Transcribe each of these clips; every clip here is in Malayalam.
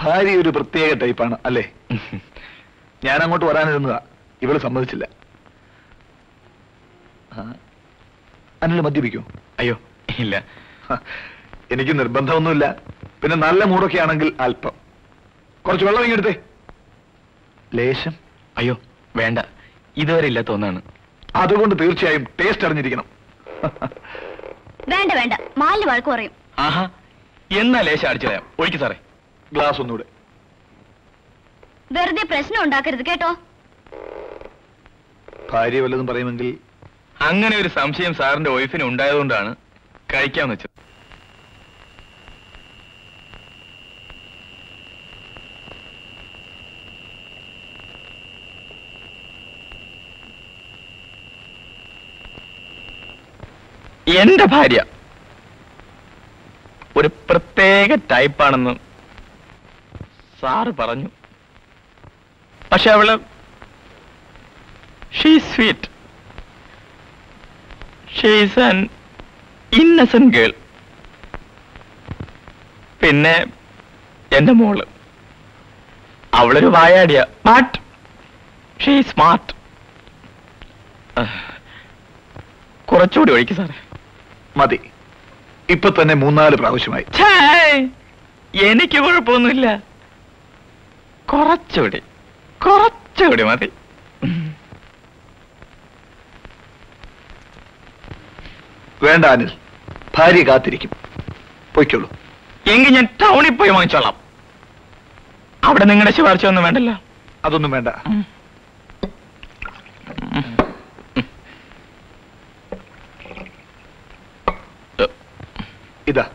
ഭാര്യ ഒരു പ്രത്യേക ടൈപ്പാണ് അല്ലേ ഞാൻ അങ്ങോട്ട് വരാനിരുന്നതാ ഇവള് സമ്മതിച്ചില്ല ആ, അനിൽ മദ്യപിക്കോ അയ്യോ ഇല്ല ഹ, എനിക്ക് നിർബന്ധമൊന്നുമില്ല പിന്നെ നല്ല മൂടൊക്കെ ആണെങ്കിൽ അല്പം കുറച്ച് വെള്ളം ഇങ്ങെടുത്തേ ലേശം അയ്യോ വേണ്ട ഇതുവരെ ഇല്ലാത്ത ഒന്നാണ് അതുകൊണ്ട് തീർച്ചയായും ടേസ്റ്റ് അറിഞ്ഞിരിക്കണം വേണ്ട വേണ്ട മാലിന് വഴക്ക് പറയും ആഹാ എന്നാ ലേശം അടിച്ചു തരാം ഒഴിക്കു സാറേ ഗ്ലാസ് ഒന്നുകൂടെ വെറുതെ പ്രശ്നം ഉണ്ടാക്കരുത് കേട്ടോ ഭാര്യ വല്ലതും പറയുമെങ്കിൽ അങ്ങനെ ഒരു സംശയം സാറിന്റെ വൈഫിന് ഉണ്ടായതുകൊണ്ടാണ് കഴിക്കാന്ന് വെച്ചത് എന്റെ ഭാര്യ ഒരു പ്രത്യേക ടൈപ്പാണെന്ന് സാറ് പറഞ്ഞു പക്ഷെ അവള് she sweet she's an innocent girl പിന്നെ എന്റെ മോള് അവളൊരു വായാടിയ ബട്ട് ഷീ സ്മാർട്ട് കുറച്ചുകൂടി ഒഴിക്കും സാറേ മതി ഇപ്പൊ തന്നെ മൂന്നാല് പ്രാവശ്യമായി ഛേ, എനിക്ക് കുഴപ്പമൊന്നുമില്ല കുറച്ചുകൂടി കുറച്ചുകൂടി മതി വേണ്ട അനിൽ ഭാര്യ കാത്തിരിക്കും പൊയ്ക്കോളൂ എങ്കിൽ ഞാൻ ടൗണിൽ പോയി വാങ്ങിച്ചോളാം അവിടെ നിങ്ങളുടെ ശുപാർശ ഒന്നും വേണ്ടല്ലോ അതൊന്നും വേണ്ട ഇതാ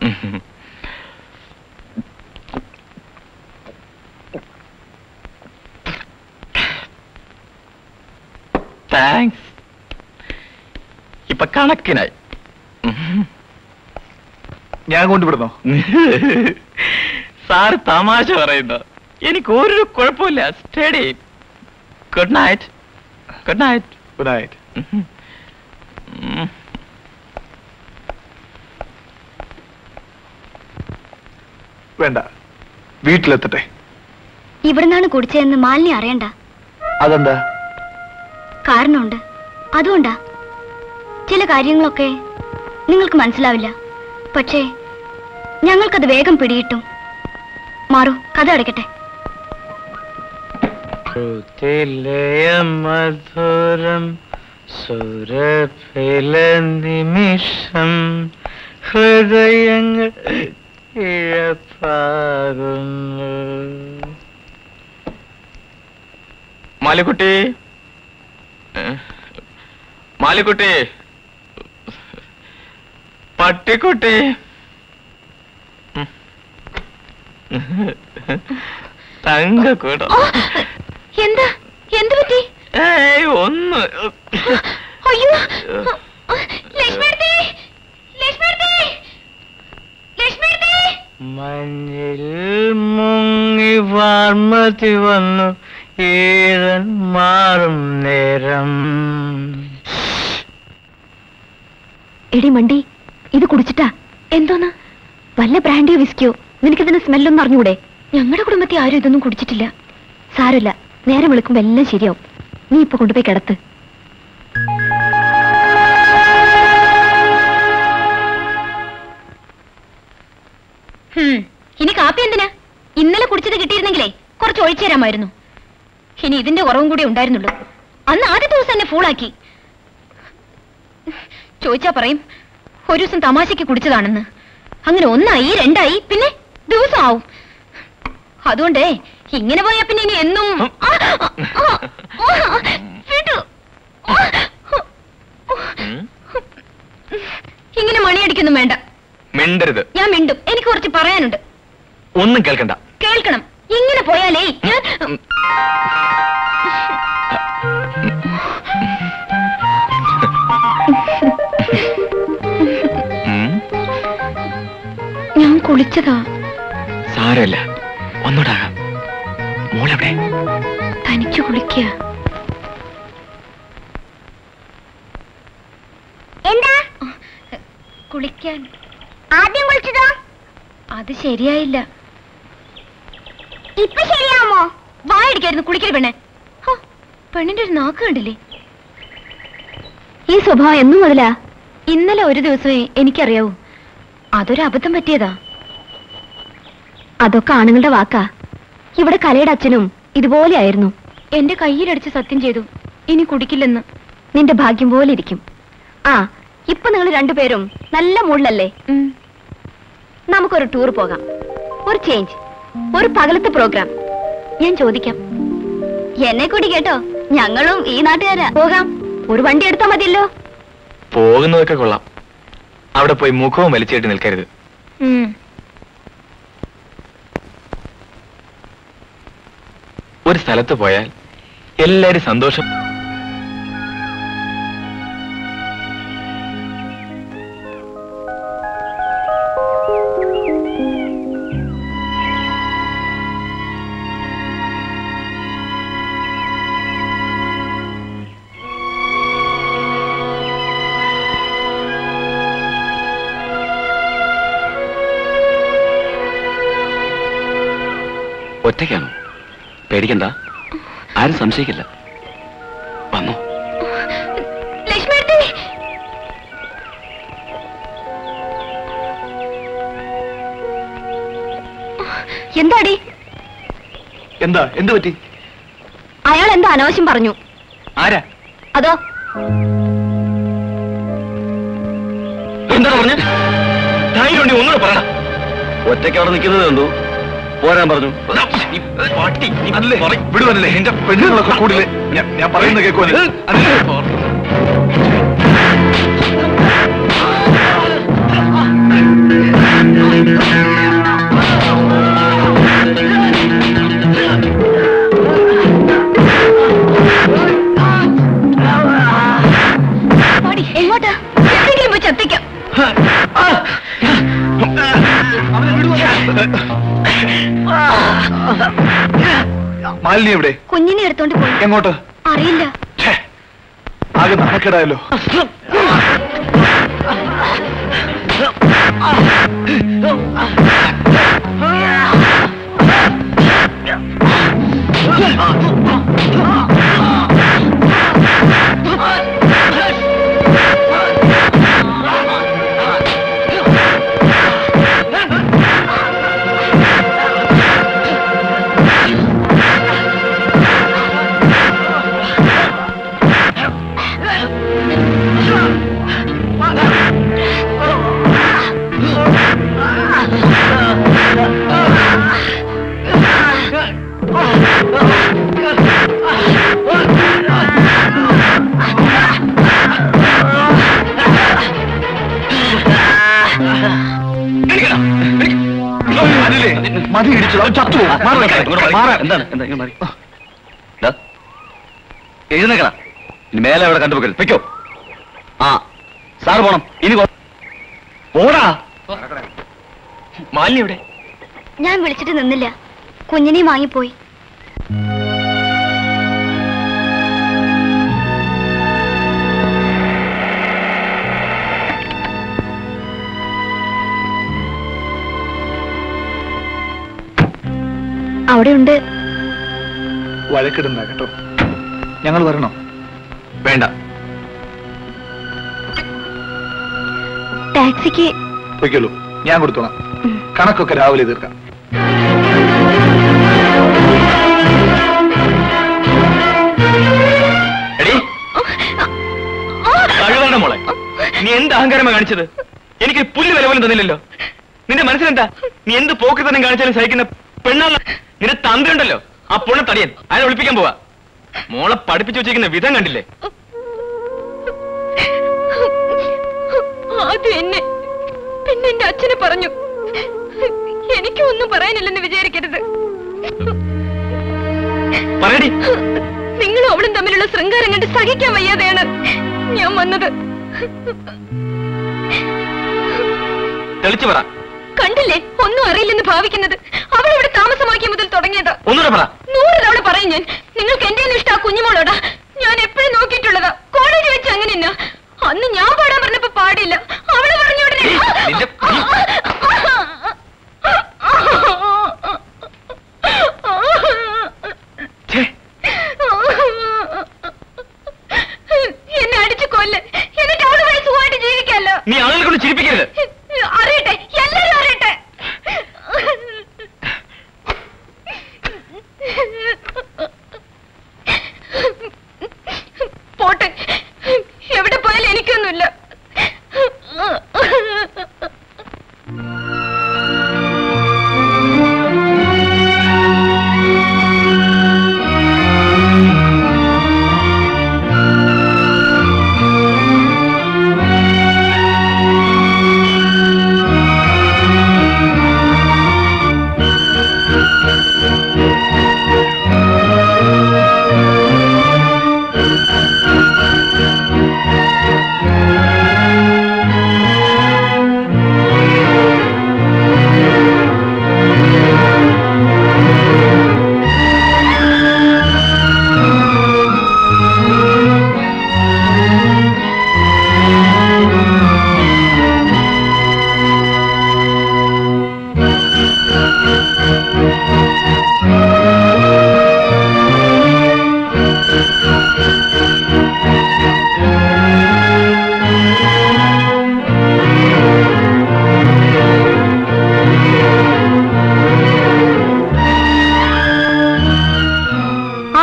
താങ്ക്സ് ഇപ്പൊ കണക്കിനായി ഞാൻ കൊണ്ടുവിടുന്നോ സാർ തമാശ പറയുന്നു എനിക്ക് ഒരു കുഴപ്പമില്ല study good night good night good night വേണ്ട വീട്ടിലെത്തട്ടെ ഇവിടുന്നാണ് കുടിച്ചതെന്ന് മാലിനി അറിയണ്ട അതെന്താ കാരണമുണ്ട് അതുകൊണ്ടാ ചില കാര്യങ്ങളൊക്കെ നിങ്ങൾക്ക് മനസ്സിലാവില്ല പക്ഷേ ഞങ്ങൾക്കത് വേഗം പിടിയിട്ടു മാറൂ കഥ അടയ്ക്കട്ടെ മധുരം സുരഭില നിമിഷം ഹൃദയങ്ങൾ ഇഴപ്പാകുന്നു മാലിക്കുട്ടി മാലിക്കുട്ടി പട്ടിക്കുട്ടി തങ്കക്കൂടം എന്താ എന്ത് പറ്റി ഏയ് ഒന്ന് അയ്യോ ലക്ഷ്മിയടുത്തേ ലക്ഷ്മിയടുത്തേ ലക്ഷ്മിയടുത്തേ മഞ്ഞിൽ മുങ്ങി വാർമതി വന്നു ഈഴൻ മാറും നേരം എടി മണ്ടി ഇത് കുടിച്ചിട്ടാ എന്തോന്ന് വല്ല ബ്രാൻഡിയോ വിസ്കിയോ നിനക്കിതിന്റെ സ്മെല്ലൊന്നും അറിഞ്ഞൂടെ ഞങ്ങളുടെ കുടുംബത്തിൽ ആരും ഇതൊന്നും കുടിച്ചിട്ടില്ല സാരമില്ല നേരം വിളിക്കുമ്പോ എല്ലാം ശരിയാവും നീ ഇപ്പൊ കൊണ്ടുപോയി കിടത്ത് ഹും, ഇനി കാപ്പി എന്തിനാ ഇന്നലെ കുടിച്ചത് കിട്ടിയിരുന്നെങ്കിലേ കുറച്ച് ഒഴിച്ചു തരാമായിരുന്നു ഇനി ഇതിന്റെ കുറവും കൂടി ഉണ്ടായിരുന്നുള്ളൂ അന്ന് ആദ്യ ദിവസം എന്നെ ഫൂളാക്കി ചോദിച്ചാ പറയും ഒരു ദിവസം തമാശയ്ക്ക് കുടിച്ചതാണെന്ന് അങ്ങനെ ഒന്നായി രണ്ടായി പിന്നെ ദിവസം ആവും അതുകൊണ്ടേ ഇങ്ങനെ പോയാ പിന്നെ ഇനി എന്നും ആ, ആ, ആ, ആ, വിടു. ഇങ്ങനെ മണിയടിക്കൊന്നും വേണ്ട മിണ്ടരുത് ഞാൻ മിണ്ടും എനിക്ക് കുറച്ച് പറയാനുണ്ട് ഒന്നും കേൾക്കണ്ട കേൾക്കണം ഇങ്ങനെ പോയാലേ ഞാൻ ഉം, ഞാൻ കുളിച്ചതാ സാരമില്ല ഒന്നൂടാകാം മോളെവിടെ തനിക്ക് കുളിക്കുക എന്താ കുളിക്കാൻ ആദ്യം കുളിച്ചതോ അത് ശരിയായില്ല ഇപ്പൊ ശരിയാമോ വായടിക്കായിരുന്നു കുളിക്കൽ പെണ്ണെ ഹോ, പെണ്ണിന്റെ ഒരു നാക്ക് കണ്ടില്ലേ ഈ സ്വഭാവം എന്നും മുതലാ ഇന്നലെ ഒരു ദിവസമേ എനിക്കറിയാവൂ അതൊരു അബദ്ധം പറ്റിയതാ അതൊക്കെ ആണുങ്ങളുടെ വാക്കാ ഇവിടെ കലയുടെ അച്ഛനും ഇതുപോലെയായിരുന്നു എന്റെ കയ്യിലടിച്ച് സത്യം ചെയ്തു ഇനി കുടിക്കില്ലെന്ന് നിന്റെ ഭാഗ്യം പോലെ ഇരിക്കും ആ ഇപ്പൊ നിങ്ങൾ രണ്ടുപേരും നല്ല മൂഡിലല്ലേ നമുക്കൊരു ടൂർ പോകാം ഒരു ചേഞ്ച് ഒരു പകലത്തെ പ്രോഗ്രാം ഞാൻ ചോദിക്കാം എന്നെ കൂടി കേട്ടോ ഞങ്ങളും ഈ നാട്ടുകാരാ പോകാം ഒരു വണ്ടി എടുത്താ മതിയല്ലോ പോകുന്നതൊക്കെ കൊള്ളാം അവിടെ പോയി മുഖവും വലിച്ചേട്ട് നിൽക്കരുത് ഒരു സ്ഥലത്ത് പോയാൽ എല്ലാരും സന്തോഷം ഒറ്റയ്ക്കാണോ പേടിക്കണ്ട ആരും സംശയിക്കില്ല വന്നോ ലക്ഷ്മി എന്താടി എന്താ എന്ത് പറ്റി അയാൾ എന്താ അനാവശ്യം പറഞ്ഞു ആരാ അതോ എന്താണ് പറഞ്ഞു ധൈര്യം ഉണ്ടെങ്കിൽ ഒന്നുകൂടെ പറയണം ഒറ്റയ്ക്ക് അവിടെ നിൽക്കുന്നത് കണ്ടു പോരാൻ പറഞ്ഞു പട്ടി അല്ലേ വിടുവനല്ലേ എന്റെ പെണ്ണുങ്ങളൊക്കെ കൂടില്ലേ ഞാൻ ഞാൻ പറയുന്നത് കേൾക്കുവാനേ അല്ലേ ഓടി എങ്ങോട്ടാ എവിടെയെങ്കിലും പോയി ചത്തിക്കാം മാലിന്യ എവിടെ കുഞ്ഞിനെ എടുത്തോണ്ട് പോയി എങ്ങോട്ട് അറിയില്ല ഛേ, ആകെ നാണക്കേടായല്ലോ അതിലേ മതി ഇടിച്ചു അവൻ ചത്തു മാറാൻ എന്താണ് എന്താ ഇങ്ങ് മാറി ദാ, എഴുന്നേക്കണ ഇനി മേലെ അവിടെ കണ്ടുപോക്കരുത് വെക്കോ ആ സാറ് പോണം ഇനി പോ- പോടാ മാലിന്യ എവിടെ ഞാൻ വിളിച്ചിട്ട് നിന്നില്ല കുഞ്ഞിനെയും വാങ്ങിപ്പോയി അവിടെ ഉണ്ട് വഴക്കിടണ്ട കേട്ടോ ഞങ്ങൾ വരണോ വേണ്ട ടാക്സിക്ക് പൊയ്ക്കോളൂ ഞാൻ കൊടുത്തോളാം കണക്കൊക്കെ രാവിലെ തീർക്കാം എടീ കഴിവാണ് മോളെ നീ എന്ത് അഹങ്കാരമാ കാണിച്ചത് എനിക്ക് പുല്ല് വില പോലും തന്നില്ലല്ലോ നിന്റെ മനസ്സിലെന്താ നീ എന്ത് പോക്ക് തന്നെ കാണിച്ചാലും സഹിക്കുന്ന പെണ്ണാണ് നിന്റെ തന്ത്രയുണ്ടല്ലോ ആ പൊണ്ണ തടിയൻ അയാളെ ഒളിപ്പിക്കാൻ പോവാ മോളെ പഠിപ്പിച്ചു വെച്ചിരിക്കുന്ന വിധം കണ്ടില്ലേ ആദ്യം എന്നെ പിന്നെ എന്റെ അച്ഛനെ പറഞ്ഞു എനിക്കൊന്നും പറയാനില്ലെന്ന് വിചാരിക്കരുത് പറയടി നിങ്ങളും അവളും തമ്മിലുള്ള ശൃംഗാരം കണ്ട് സഹിക്കാൻ വയ്യാതെയാണ് ഞാൻ വന്നത് തെളിച്ചു പറ കണ്ടില്ലേ ഒന്നും അറിയില്ലെന്ന് ഭാവിക്കുന്നത് അവൾ ഇവിടെ താമസമാക്കിയ മുതൽ തുടങ്ങിയതാ ഒന്നുകൂടെ പറ നൂറ് തവണ പറയും ഞാൻ നിങ്ങൾക്ക് എന്റെ ഇഷ്ടം ആ കുഞ്ഞുമോളോടാ ഞാൻ എപ്പോഴും നോക്കിയിട്ടുള്ളതാ കോളേജ് വെച്ച് അങ്ങനെയല്ല അന്ന് ഞാൻ പാടാൻ പറഞ്ഞപ്പോ പാടില്ല അവള് പറഞ്ഞ ഉടനെ ഏയ്, നിന്റെ-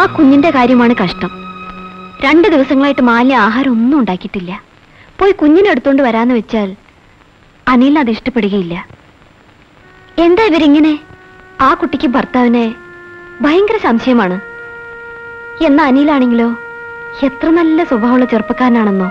കുഞ്ഞിന്റെ കാര്യമാണ് കഷ്ടം രണ്ട് ദിവസങ്ങളായിട്ട് മാലിന്യ ആഹാരം ഒന്നും ഉണ്ടാക്കിയിട്ടില്ല പോയി കുഞ്ഞിനെ എടുത്തോണ്ട് വരാന്ന് വെച്ചാൽ അനിലിന് അത് ഇഷ്ടപ്പെടുകയില്ല എന്താ ഇവരിങ്ങനെ ആ കുട്ടിക്ക് ഭർത്താവിനെ ഭയങ്കര സംശയമാണ് എന്നാ അനിലാണെങ്കിലോ എത്ര നല്ല സ്വഭാവമുള്ള ചെറുപ്പക്കാരനാണെന്നോ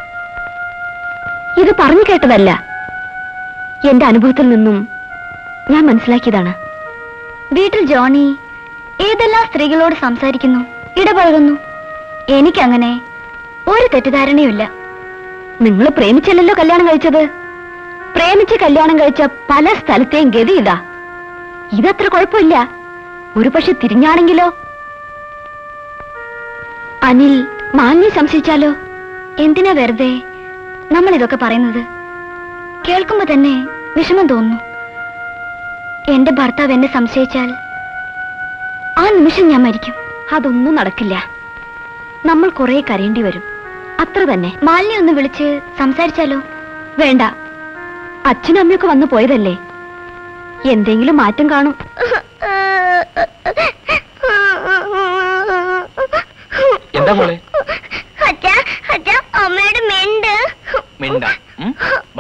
ഇത് പറഞ്ഞു കേട്ടതല്ല എന്റെ അനുഭവത്തിൽ നിന്നും ഞാൻ മനസ്സിലാക്കിയതാണ് വീട്ടിൽ ജോണി ഏതെല്ലാം സ്ത്രീകളോട് സംസാരിക്കുന്നു ഇടപഴകുന്നു എനിക്കങ്ങനെ ഒരു തെറ്റിദ്ധാരണയുമില്ല നിങ്ങൾ പ്രേമിച്ചല്ലല്ലോ കല്യാണം കഴിച്ചത് പ്രേമിച്ച് കല്യാണം കഴിച്ച പല സ്ഥലത്തെയും ഗതി ഇതാ ഇതത്ര കുഴപ്പമില്ല ഒരു പക്ഷെ തിരിഞ്ഞാണെങ്കിലോ അനിൽ മാന്യെ സംശയിച്ചാലോ എന്തിനാ വെറുതെ നമ്മൾ ഇതൊക്കെ പറയുന്നത് കേൾക്കുമ്പോ തന്നെ വിഷമം തോന്നുന്നു എന്റെ ഭർത്താവ് എന്നെ സംശയിച്ചാൽ ആ നിമിഷം ഞാൻ മരിക്കും അതൊന്നും നടക്കില്ല നമ്മൾ കുറെ കരയേണ്ടി വരും അത്ര തന്നെ മാലിന്യ ഒന്ന് വിളിച്ച് സംസാരിച്ചാലോ വേണ്ട അച്ഛനും അമ്മയൊക്കെ വന്നു പോയതല്ലേ എന്തെങ്കിലും മാറ്റം കാണും എന്താ മോളെ അമ്മയുടെ മെണ്ട് മിണ്ട ഉം? വാ.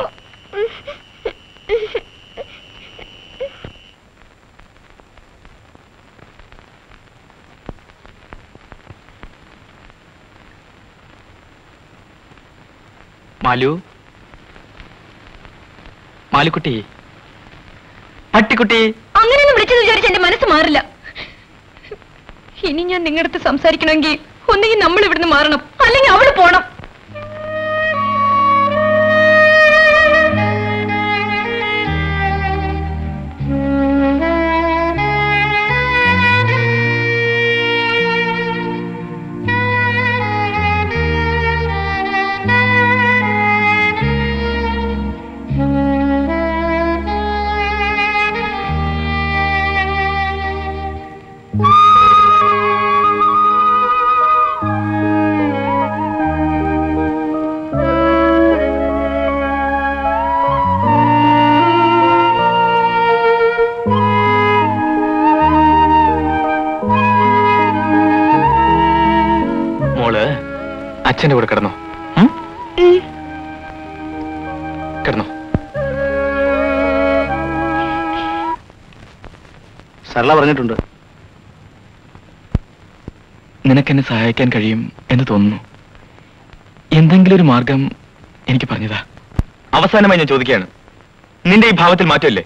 മാലു മാലുക്കുട്ടി പട്ടിക്കുട്ടി അങ്ങനെയൊന്നും വിളിച്ചെന്ന് വിചാരിച്ച് എന്റെ മനസ്സ് മാറില്ല ഇനി ഞാൻ നിങ്ങളുടെ അടുത്ത് സംസാരിക്കണമെങ്കിൽ ഒന്നെങ്കിൽ നമ്മൾ ഇവിടുന്ന് മാറണം അല്ലെങ്കിൽ അവള് പോണം മോള് അച്ഛന്റെ കൂടെ കിടന്നോ ഉം? കിടന്നോ സരള പറഞ്ഞിട്ടുണ്ട് നിനക്കെന്നെ സഹായിക്കാൻ കഴിയും എന്ന് തോന്നുന്നു എന്തെങ്കിലും ഒരു മാർഗം എനിക്ക് പറഞ്ഞതാ അവസാനമായി ഞാൻ ചോദിക്കുകയാണ് നിന്റെ ഈ ഭാവത്തിൽ മാറ്റമില്ലേ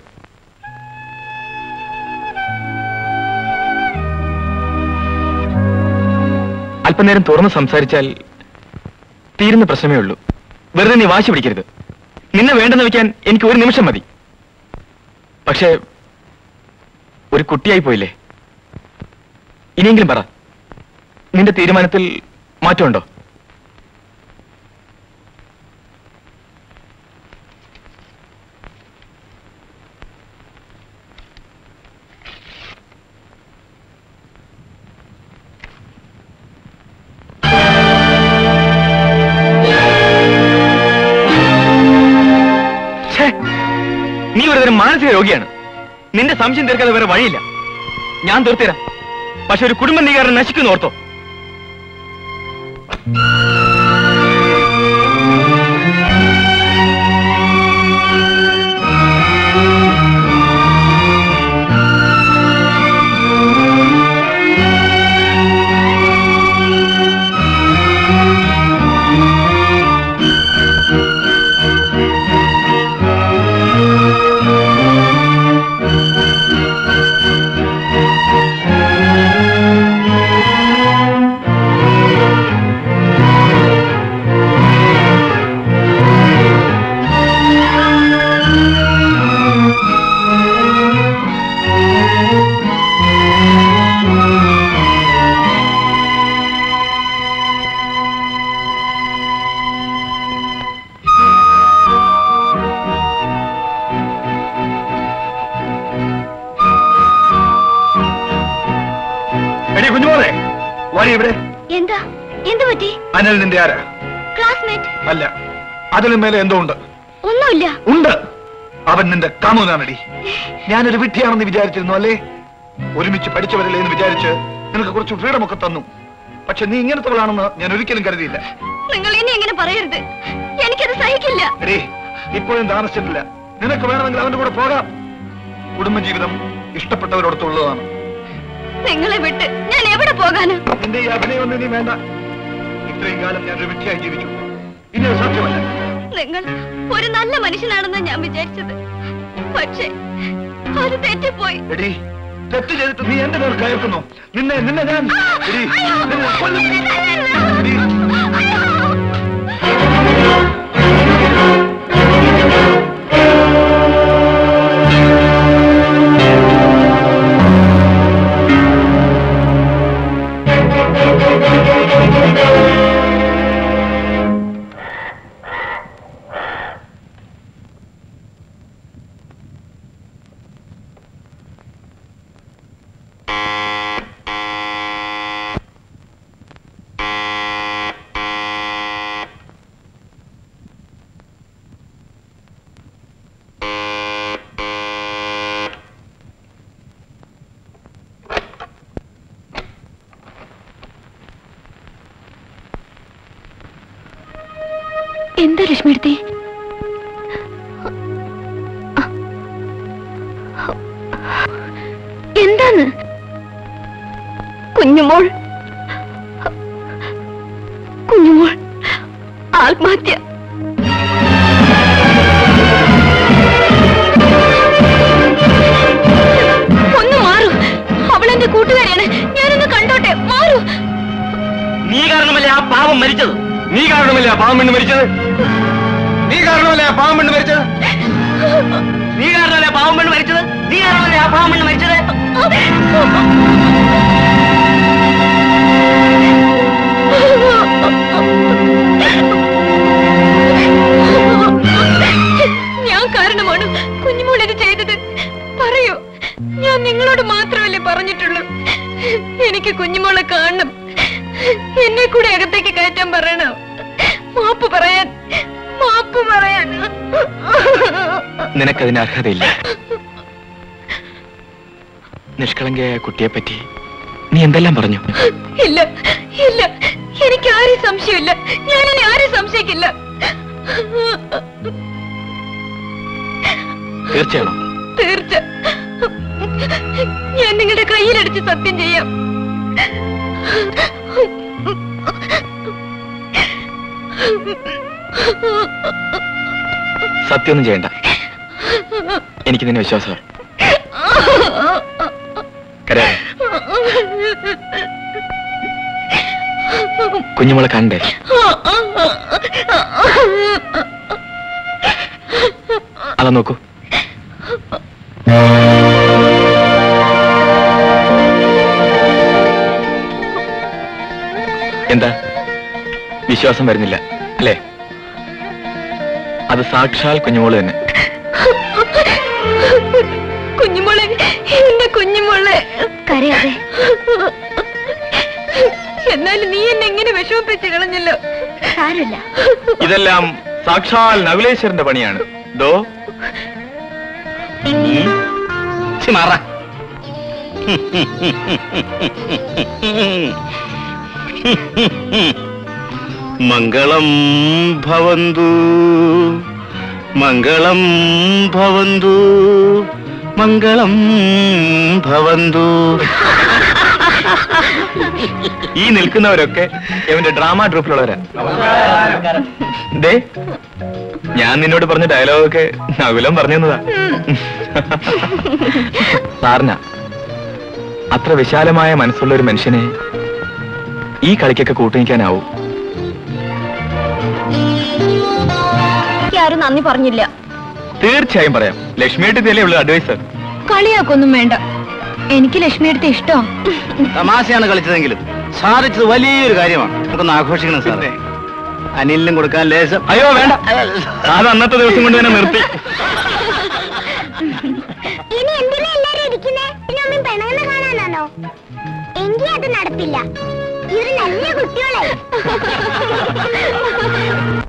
അല്പനേരം തുറന്ന് സംസാരിച്ചാൽ തീരുന്ന പ്രശ്നമേ ഉള്ളൂ വെറുതെ നീ വാശി പിടിക്കരുത് നിന്നെ വേണ്ടെന്ന് വെക്കാൻ എനിക്ക് ഒരു നിമിഷം മതി പക്ഷേ ഒരു കുട്ടിയായി പോയില്ലേ ഇനിയെങ്കിലും പറ നിന്റെ തീരുമാനത്തിൽ മാറ്റമുണ്ടോ ഛേ, നീ ഒരു മാനസിക രോഗിയാണ് നിന്റെ സംശയം തീർക്കാതെ വേറെ വഴിയില്ല ഞാൻ തീർത്തരാം പക്ഷെ ഒരു കുടുംബം നീ കാരണം നശിക്കുന്നു ഓർത്തോ എടി കുഞ്ഞുമോളെ വരി ഇവിടെ എന്താ എന്ത് പറ്റി അനൽ നിന്റെ ആരാ ക്ലാസ്മേറ്റ് അല്ല അതിലും മേലെ എന്തോ ഉണ്ട് ഒന്നുമില്ല ഉണ്ട് അവൻ നിന്റെ കാമുകനാണടി ഞാനൊരു വിഡ്ഢിയാണെന്ന് വിചാരിച്ചിരുന്നു അല്ലേ ഒരുമിച്ച് പഠിച്ചവരല്ലേ എന്ന് വിചാരിച്ച് നിനക്ക് കുറച്ച് ഫ്രീഡം ഒക്കെ തന്നു പക്ഷെ നീ ഇങ്ങനത്തവളാണെന്ന് ഞാൻ ഒരിക്കലും കരുതിയില്ല നിങ്ങൾ ഇനി എങ്ങനെ പറയരുത് എനിക്കത് സഹിക്കില്ല എടീ ഇപ്പോഴും താമസിച്ചിട്ടില്ല നിനക്ക് വേണമെങ്കിൽ അവന്റെ കൂടെ പോകാം കുടുംബജീവിതം ഇഷ്ടപ്പെട്ടവരോടത്തുള്ളതാണ് നിങ്ങളെ വിട്ട് ഞാൻ എവിടെ പോകാനാ നിന്റെ ഈ അഭിനയൊന്നും ഇനി വേണ്ട ഇത്രയും കാലം ഞാൻ ഒരു വ്യക്തിയായി ജീവിച്ചു ഇനി അത് സാധ്യമല്ല നിങ്ങൾ ഒരു നല്ല മനുഷ്യനാണെന്ന് ഞാൻ വിചാരിച്ചത് പക്ഷേ അത് തെറ്റിപ്പോയി എടീ തെറ്റ് ചെയ്തിട്ട് നീ എന്റെ നേർ കയർക്കുന്നു നിന്നെ നിന്നെ ഞാൻ എടീ, നിന്നെ കൊല്ലും. എടീ, എന്താ ലക്ഷ്മി എടുത്തേ എന്താന്ന് കുഞ്ഞുമോൾ കുഞ്ഞുമോൾ ആത്മഹത്യ ഒന്ന് മാറൂ അവളെന്റെ കൂട്ടുകാരിയാണ് ഞാനൊന്ന് കണ്ടോട്ടെ മാറൂ നീ കാരണമല്ലേ ആ പാവം മരിച്ചത് നീ കാരണമല്ലേ ആ പാവം പെണ്ണ് മരിച്ചത് നീ കാരണമല്ലേ ആ പാവം പെണ്ണ് മരിച്ചത് നീ കാരണമല്ലേ ആ പാവം പെണ്ണ് മരിച്ചത് നീ കാരണമല്ലേ ആ പാവം പെണ്ണ് മരിച്ചത് ഞാൻ കാരണമാണ് കുഞ്ഞുമോൾ ഇത് ചെയ്തത് പറയൂ ഞാൻ നിങ്ങളോട് മാത്രമല്ലേ പറഞ്ഞിട്ടുള്ളൂ എനിക്ക് കുഞ്ഞുമോളെ കാണണം എന്നെ കൂടെ അകത്തേക്ക് കയറ്റാൻ പറയണോ മാപ്പ് പറയാൻ മാപ്പ് പറയാൻ നിനക്കതിന് അർഹതയില്ല നിഷ്കളങ്കയായ കുട്ടിയെപ്പറ്റി നീ എന്തെല്ലാം പറഞ്ഞു ഇല്ല ഇല്ല എനിക്ക് ആരെയും സംശയമില്ല ഞാനിനി ആരെയും സംശയിക്കില്ല തീർച്ചയാണോ തീർച്ച ഞാൻ നിങ്ങളുടെ കയ്യിലടിച്ച് സത്യം ചെയ്യാം സത്യമൊന്നും ചെയ്യണ്ട എനിക്ക് നിന്നെ വിശ്വാസം കരയാ കുഞ്ഞുമോളെ കണ്ടേ അതാ നോക്കൂ എന്താ വിശ്വാസം വരുന്നില്ല അല്ലേ അത് സാക്ഷാൽ കുഞ്ഞുമോള് തന്നെ കുഞ്ഞുമോളെ എന്റെ കുഞ്ഞുമോളെ കരയാതെ എന്നാലും നീ എന്നെ എങ്ങനെ വിഷമിപ്പിച്ച് കളഞ്ഞല്ലോ സാരമില്ല ഇതെല്ലാം സാക്ഷാൽ നകുലേശ്വരന്റെ പണിയാണ് ദോ മാറ മംഗളം ഭവന്തു മംഗളം ഭവന്തു മംഗളം ഭവന്തു ഈ നിൽക്കുന്നവരൊക്കെ ഇവന്റെ ഡ്രാമ ട്രൂപ്പിലുള്ളവരാ ദേ ഞാൻ നിന്നോട് പറഞ്ഞ ഡയലോഗൊക്കെ നകുലം പറഞ്ഞു തന്നതാ സാറിന അത്ര വിശാലമായ മനസ്സുള്ള ഒരു മനുഷ്യനെ ഈ കളിക്കൊക്കെ കൂട്ടുനിൽക്കാനാവൂ ആരും നന്ദി പറഞ്ഞില്ല തീർച്ചയായും പറയാം ലക്ഷ്മിയായിട്ട് ഇതല്ലേ ഉള്ളു അഡ്വൈസർ കളിയാക്കൊന്നും വേണ്ട എനിക്ക് ലക്ഷ്മി എടുത്ത ഇഷ്ടം തമാശയാണ് കളിച്ചതെങ്കിലും സാധിച്ചത് വലിയൊരു കാര്യമാണ് നമുക്കൊന്ന് ആഘോഷിക്കണം സാറേ അനിലിനും കൊടുക്കാൻ ലേശം അയ്യോ വേണ്ട അത് അന്നത്തെ ദിവസം കൊണ്ട് തന്നെ നിർത്തി ഇനി എന്തിനാ എല്ലാരും ഇരിക്കുന്നേ പിന്നെ ഒന്നും പിണങ്ങുന്ന കാണാനാണോ എങ്കിൽ അത് നടപ്പില്ല ഇവര് നല്ല കുട്ടികളെ